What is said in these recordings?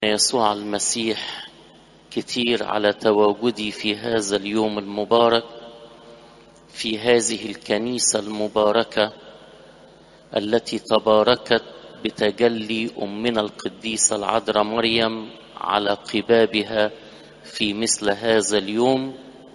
يسوع المسيح كتير على تواجدي في هذا اليوم المبارك في هذه الكنيسة المباركة التي تباركت بتجلي أمنا القديسة العذراء مريم على قبابها في مثل هذا اليوم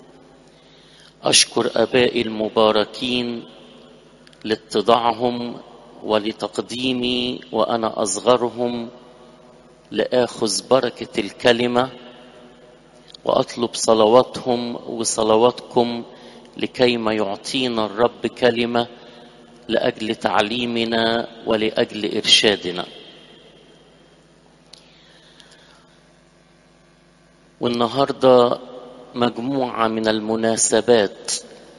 أشكر أبائي المباركين لاتضاعهم ولتقديمي وأنا أصغرهم لآخذ بركة الكلمة وأطلب صلواتهم وصلواتكم لكيما يعطينا الرب كلمة لأجل تعليمنا ولأجل إرشادنا والنهاردة مجموعة من المناسبات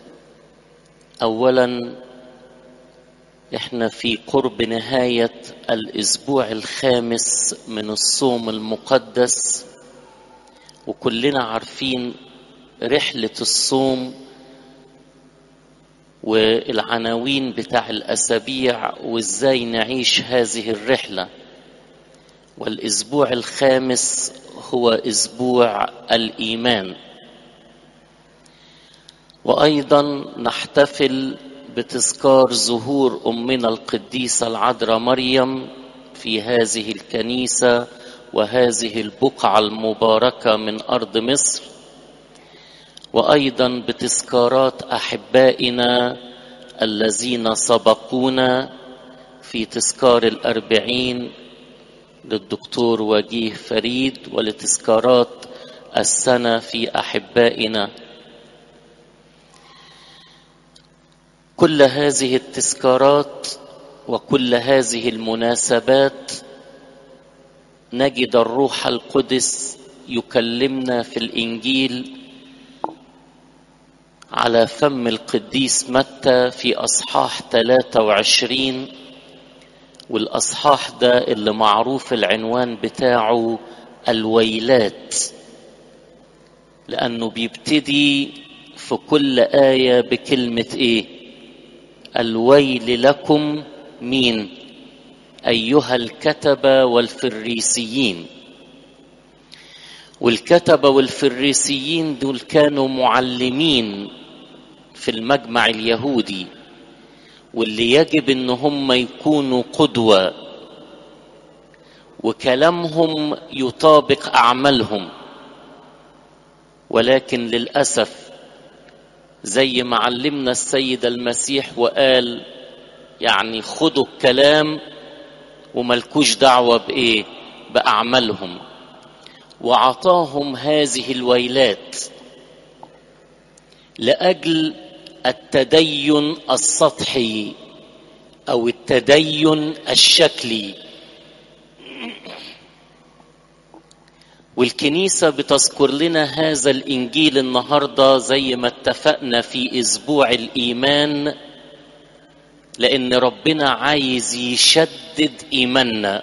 أولا احنا في قرب نهاية الأسبوع الخامس من الصوم المقدس وكلنا عارفين رحلة الصوم والعناوين بتاع الأسابيع وإزاي نعيش هذه الرحلة والأسبوع الخامس هو أسبوع الإيمان وأيضا نحتفل بتذكار ظهور أمنا القديسة العذراء مريم في هذه الكنيسة وهذه البقعة المباركة من أرض مصر وأيضا بتذكارات أحبائنا الذين سبقونا في تذكار الأربعين للدكتور وجيه فريد ولتذكارات السنة في أحبائنا كل هذه التذكارات وكل هذه المناسبات نجد الروح القدس يكلمنا في الانجيل على فم القديس متى في اصحاح 23 والاصحاح ده اللي معروف العنوان بتاعه الويلات لانه بيبتدي في كل ايه بكلمه ايه الويل لكم مين ايها الكتبه والفريسيين والكتبه والفريسيين دول كانوا معلمين في المجمع اليهودي واللي يجب ان هم يكونوا قدوه وكلامهم يطابق اعمالهم ولكن للاسف زي ما علمنا السيد المسيح وقال يعني خدوا الكلام وملكوش دعوة بإيه بأعمالهم وعطاهم هذه الويلات لأجل التدين السطحي أو التدين الشكلي والكنيسة بتذكر لنا هذا الإنجيل النهاردة زي ما اتفقنا في أسبوع الإيمان لأن ربنا عايز يشدد إيماننا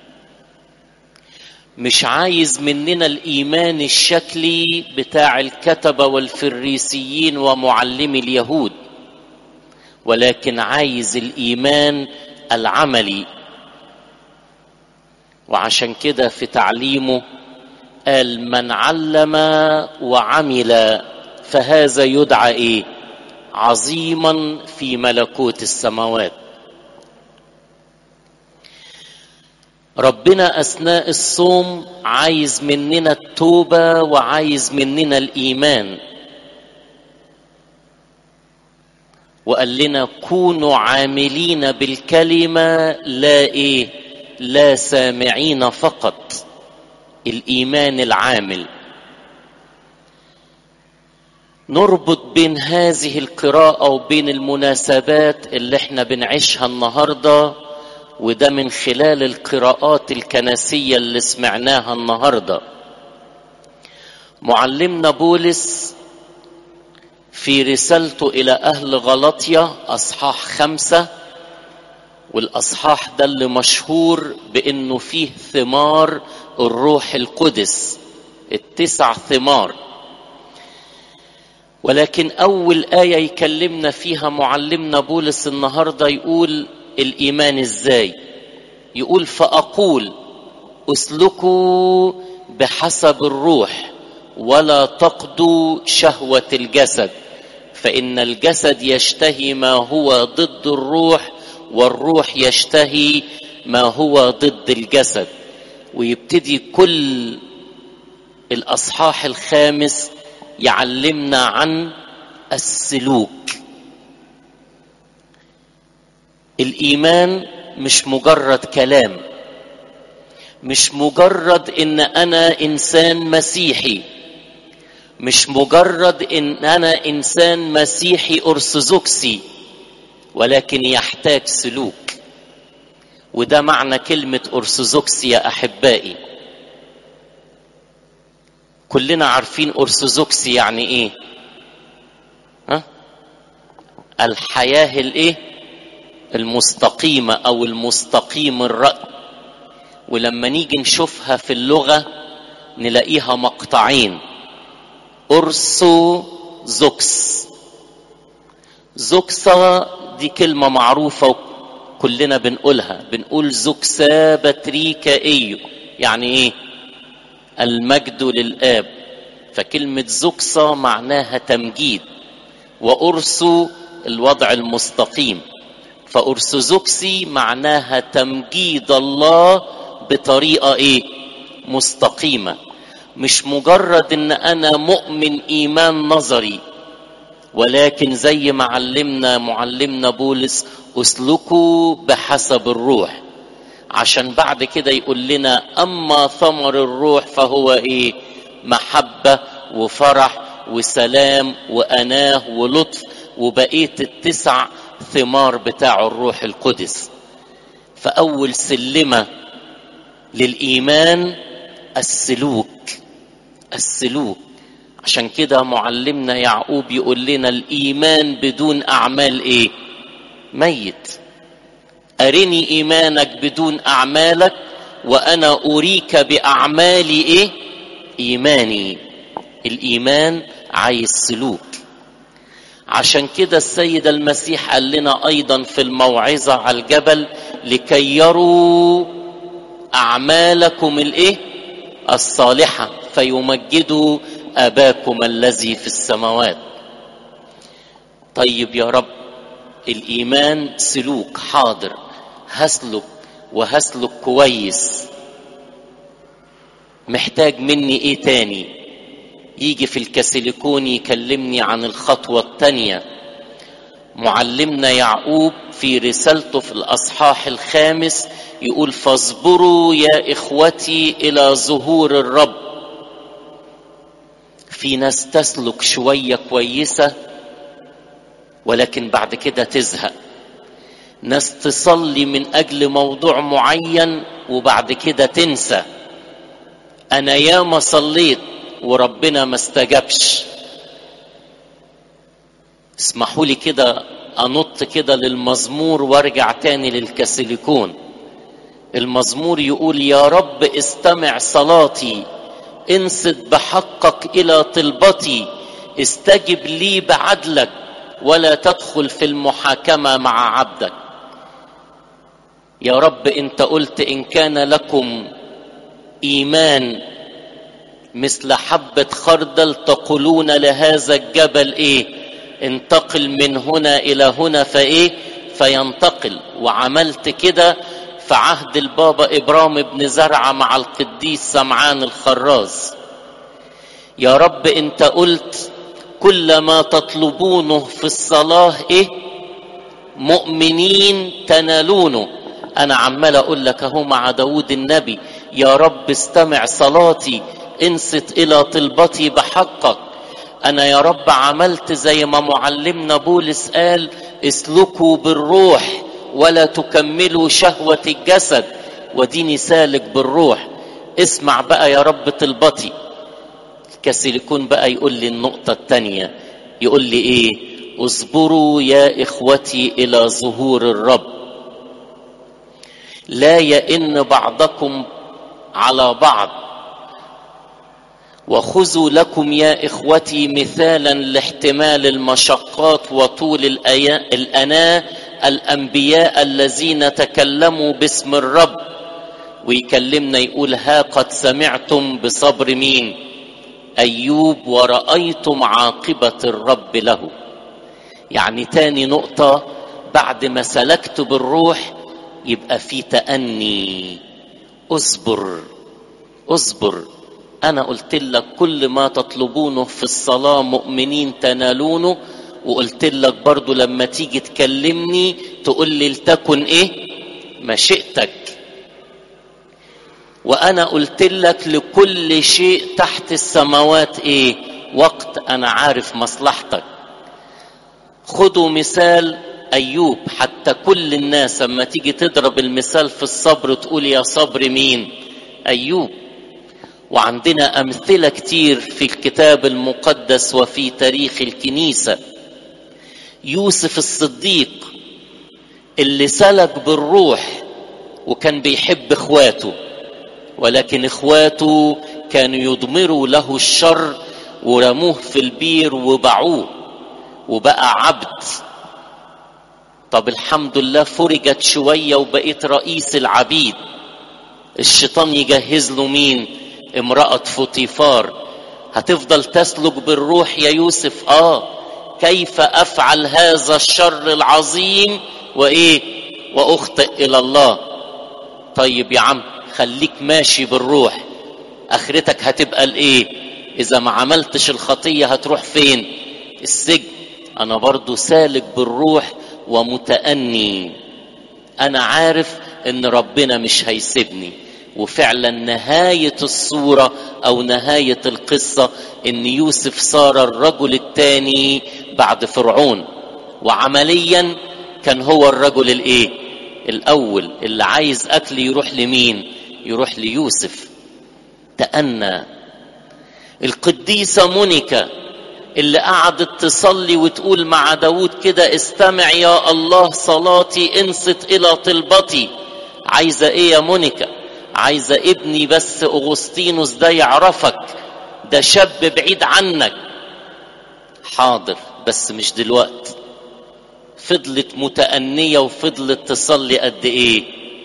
مش عايز مننا الإيمان الشكلي بتاع الكتبة والفريسيين ومعلمي اليهود ولكن عايز الإيمان العملي وعشان كده في تعليمه قال من علم وعمل فهذا يدعى ايه عظيما في ملكوت السماوات ربنا اثناء الصوم عايز مننا التوبه وعايز مننا الايمان وقال لنا كونوا عاملين بالكلمه لا ايه لا سامعين فقط الايمان العامل نربط بين هذه القراءه وبين المناسبات اللي احنا بنعيشها النهارده وده من خلال القراءات الكنسيه اللي سمعناها النهارده معلمنا بولس في رسالته الى اهل غلطيا اصحاح خمسه والاصحاح ده اللي مشهور بانه فيه ثمار الروح القدس التسع ثمار ولكن اول ايه يكلمنا فيها معلمنا بولس النهارده يقول الايمان ازاي يقول فاقول اسلكوا بحسب الروح ولا تقضوا شهوه الجسد فان الجسد يشتهي ما هو ضد الروح والروح يشتهي ما هو ضد الجسد ويبتدي كل الاصحاح الخامس يعلمنا عن السلوك الايمان مش مجرد كلام مش مجرد ان انا انسان مسيحي مش مجرد ان انا انسان مسيحي ارثوذكسي ولكن يحتاج سلوك وده معنى كلمه ارثوذكسي يا احبائي كلنا عارفين ارثوذكسي يعني ايه ها الحياه الايه المستقيمه او المستقيم الراي ولما نيجي نشوفها في اللغه نلاقيها مقطعين ارثو زوكس زوكسا دي كلمة معروفة كلنا بنقولها بنقول زوكسا باتريكا ايو يعني ايه المجد للآب فكلمة زوكسا معناها تمجيد وأرسو الوضع المستقيم فأرثوذكسي معناها تمجيد الله بطريقة ايه مستقيمة مش مجرد ان انا مؤمن ايمان نظري ولكن زي ما علمنا معلمنا بولس اسلكوا بحسب الروح عشان بعد كده يقول لنا اما ثمر الروح فهو ايه محبه وفرح وسلام واناه ولطف وبقيه التسع ثمار بتاع الروح القدس فاول سلمه للايمان السلوك السلوك عشان كده معلمنا يعقوب يقول لنا الايمان بدون اعمال ايه ميت ارني ايمانك بدون اعمالك وانا اريك باعمالي ايه ايماني الايمان عايز سلوك عشان كده السيد المسيح قال لنا ايضا في الموعظه على الجبل لكي يروا اعمالكم الايه الصالحه فيمجدوا اباكم الذي في السماوات طيب يا رب الايمان سلوك حاضر هسلك وهسلك كويس محتاج مني ايه تاني يجي في الكاسيليكون يكلمني عن الخطوه التانيه معلمنا يعقوب في رسالته في الاصحاح الخامس يقول فاصبروا يا اخوتي الى ظهور الرب في ناس تسلك شويه كويسه ولكن بعد كده تزهق ناس تصلي من اجل موضوع معين وبعد كده تنسى انا ياما صليت وربنا ما استجابش اسمحوا لي كده انط كده للمزمور وارجع تاني للكاسيليكون المزمور يقول يا رب استمع صلاتي انصت بحقك الى طلبتي استجب لي بعدلك ولا تدخل في المحاكمه مع عبدك يا رب انت قلت ان كان لكم ايمان مثل حبه خردل تقولون لهذا الجبل ايه انتقل من هنا الى هنا فايه فينتقل وعملت كده في عهد البابا ابرام بن زرعه مع القديس سمعان الخراز يا رب انت قلت كل ما تطلبونه في الصلاه ايه مؤمنين تنالونه انا عمال اقول لك اهو مع داود النبي يا رب استمع صلاتي انصت الى طلبتي بحقك انا يا رب عملت زي ما معلمنا بولس قال اسلكوا بالروح ولا تكملوا شهوة الجسد وديني سالك بالروح اسمع بقى يا رب طلبتي كسيليكون بقى يقول لي النقطة التانية يقول لي ايه اصبروا يا اخوتي الى ظهور الرب لا يئن بعضكم على بعض وخذوا لكم يا اخوتي مثالا لاحتمال المشقات وطول الاناه الانبياء الذين تكلموا باسم الرب ويكلمنا يقول ها قد سمعتم بصبر مين ايوب ورأيتم عاقبة الرب له يعني تاني نقطة بعد ما سلكت بالروح يبقى في تأني اصبر اصبر انا قلت لك كل ما تطلبونه في الصلاة مؤمنين تنالونه وقلت لك برضو لما تيجي تكلمني تقول لي لتكن ايه مشيئتك وانا قلت لك لكل شيء تحت السماوات ايه وقت انا عارف مصلحتك خدوا مثال ايوب حتى كل الناس لما تيجي تضرب المثال في الصبر تقول يا صبر مين ايوب وعندنا امثله كتير في الكتاب المقدس وفي تاريخ الكنيسه يوسف الصديق اللي سلك بالروح وكان بيحب اخواته ولكن اخواته كانوا يضمروا له الشر ورموه في البير وباعوه وبقى عبد طب الحمد لله فرجت شوية وبقيت رئيس العبيد الشيطان يجهز له مين امرأة فطيفار هتفضل تسلك بالروح يا يوسف اه كيف افعل هذا الشر العظيم وايه واخطئ الى الله طيب يا عم خليك ماشي بالروح اخرتك هتبقى الايه اذا ما عملتش الخطيه هتروح فين السجن انا برضو سالك بالروح ومتأني انا عارف ان ربنا مش هيسيبني وفعلا نهاية الصورة أو نهاية القصة إن يوسف صار الرجل الثاني بعد فرعون وعمليا كان هو الرجل الإيه؟ الأول اللي عايز أكل يروح لمين؟ يروح ليوسف تأنى القديسة مونيكا اللي قعدت تصلي وتقول مع داود كده استمع يا الله صلاتي انصت إلى طلبتي عايزة إيه يا مونيكا؟ عايزة ابني بس أغسطينوس ده يعرفك ده شاب بعيد عنك حاضر بس مش دلوقت فضلت متأنية وفضلت تصلي قد ايه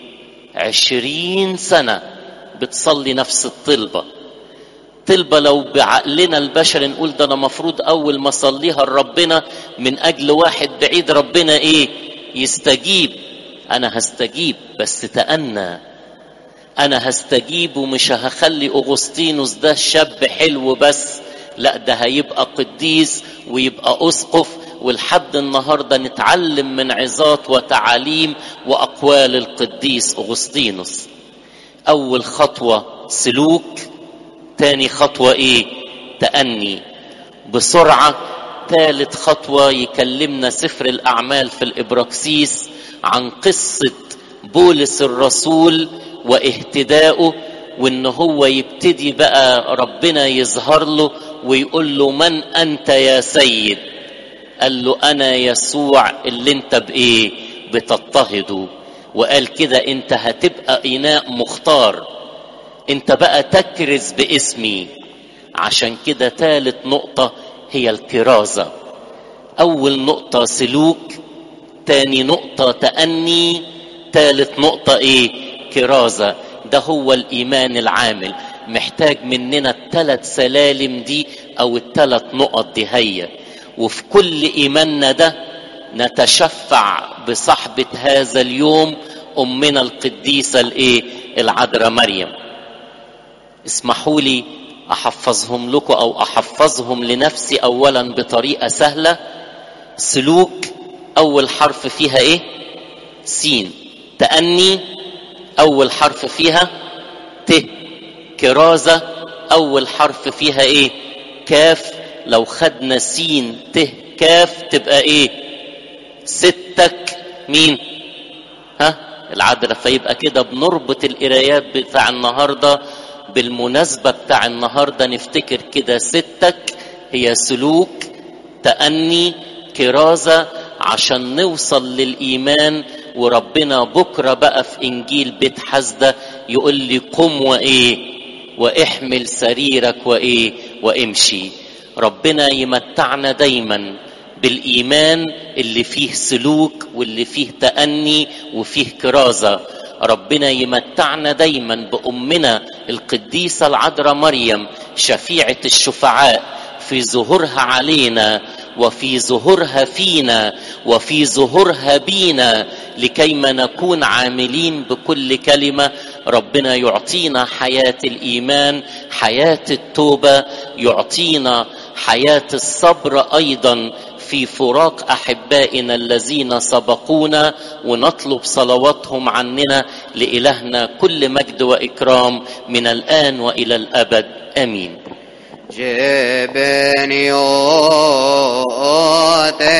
عشرين سنة بتصلي نفس الطلبة طلبة لو بعقلنا البشري نقول ده انا مفروض اول ما اصليها لربنا من اجل واحد بعيد ربنا ايه يستجيب انا هستجيب بس تأنى انا هستجيب ومش هخلي اغسطينوس ده شاب حلو بس لا ده هيبقى قديس ويبقى اسقف ولحد النهارده نتعلم من عظات وتعاليم واقوال القديس اغسطينوس اول خطوه سلوك تاني خطوه ايه تاني بسرعه ثالث خطوه يكلمنا سفر الاعمال في الابراكسيس عن قصه بولس الرسول واهتدائه وان هو يبتدي بقى ربنا يظهر له ويقول له من انت يا سيد قال له انا يسوع اللي انت بايه بتضطهده وقال كده انت هتبقى اناء مختار انت بقى تكرز باسمي عشان كده ثالث نقطة هي الكرازة أول نقطة سلوك تاني نقطة تأني ثالث نقطة إيه كرازة ده هو الإيمان العامل محتاج مننا الثلاث سلالم دي أو الثلاث نقط دي هي وفي كل إيماننا ده نتشفع بصحبة هذا اليوم أمنا القديسة الإيه العذراء مريم اسمحوا لي أحفظهم لكم أو أحفظهم لنفسي أولا بطريقة سهلة سلوك أول حرف فيها إيه سين تأني أول حرف فيها ت كرازة أول حرف فيها إيه كاف لو خدنا سين ت كاف تبقى إيه ستك مين ها العذراء فيبقى كده بنربط القرايات بتاع النهارده بالمناسبة بتاع النهارده نفتكر كده ستك هي سلوك تأني كرازة عشان نوصل للإيمان وربنا بكرة بقى في إنجيل بيت حسدة يقول لي قم وإيه واحمل سريرك وإيه وامشي ربنا يمتعنا دايما بالإيمان اللي فيه سلوك واللي فيه تأني وفيه كرازة ربنا يمتعنا دايما بأمنا القديسة العذراء مريم شفيعة الشفعاء في ظهورها علينا وفي ظهورها فينا وفي ظهورها بينا لكيما نكون عاملين بكل كلمه ربنا يعطينا حياه الايمان حياه التوبه يعطينا حياه الصبر ايضا في فراق احبائنا الذين سبقونا ونطلب صلواتهم عننا لالهنا كل مجد واكرام من الان والى الابد امين جبني